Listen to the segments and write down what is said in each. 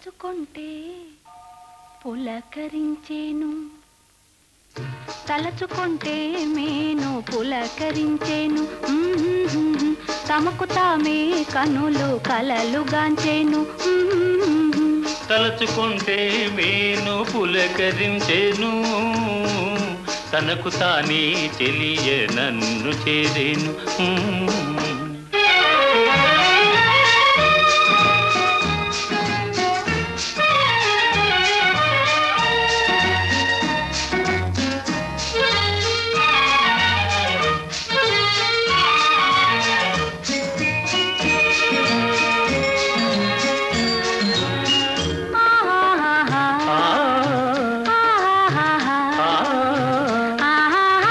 తలుచుకుంటే పులకరించేను తలచుకుంటే మేను పులకరించేను మ్మ్. తమకు తామే కనులు కలలు గాంచేను మ్మ్. తలచుకుంటే మేను పులకరించెను తనకు తానే చెలియ నన్ను చేరేను మ్మ్. ఆహాహా. ఆ, ఆహాహా. ఆ, ఆహాహా.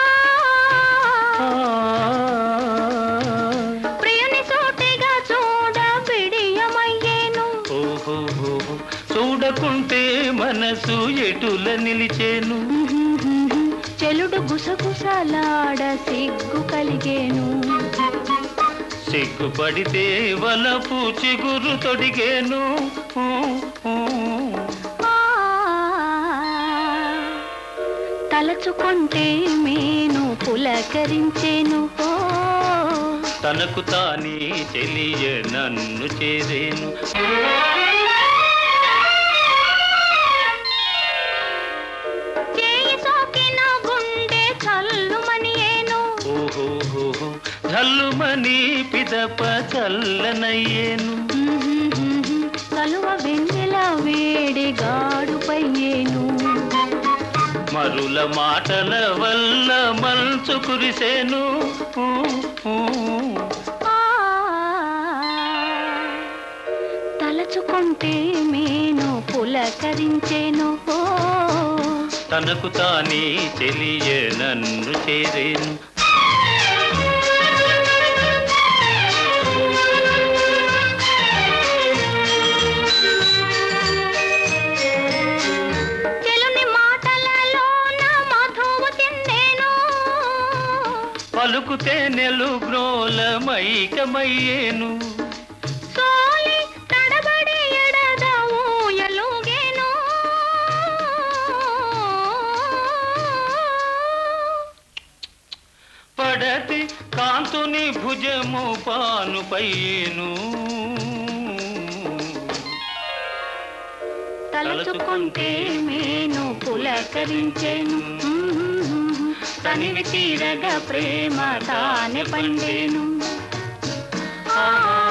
ఆ. ప్రియుని సూటిగా చూడ బిడియమయ్యేను ఓహో చూడకుంటే మనసు ఎటుల నిలిచేను చెలుడు గుసగుసలాడ సిగ్గు కలిగేను సిగ్గుపడితే వలపు చిగురు తొడిగేను ఊ, ఊ. ఆ, తలచుకుంటే మేను పులకరించేను ఓ, తనకు తానే చెలియ నన్ను చేరేను చేయి సోకిన గుండె చల్లుమనియేను ఓహో జల్లుమని పిదప చల్లనయ్యేను కలువ వెన్నెల వేడి గాడుపయ్యేను మరుల మాటల వల్ల మంచు కురిసేను ఊ, ఊ. ఆ, తలచుకుంటే మేను పులకరించేను ఓ తనకు తానే చెలియ నన్ను చేరేను చెలుని మాటలలోన మధువు తిన్నేను పలుకుతే నెలు గ్రోల మైకమయ్యేను సోలి తడబడి ఎడద ఊయలుగేను పడతి కాంతుని భుజము పాను పయ్యేను తలచుకుంటే మేను పులకరించేను తనివి తీరగా ప్రేమ తానే పండేను ఆ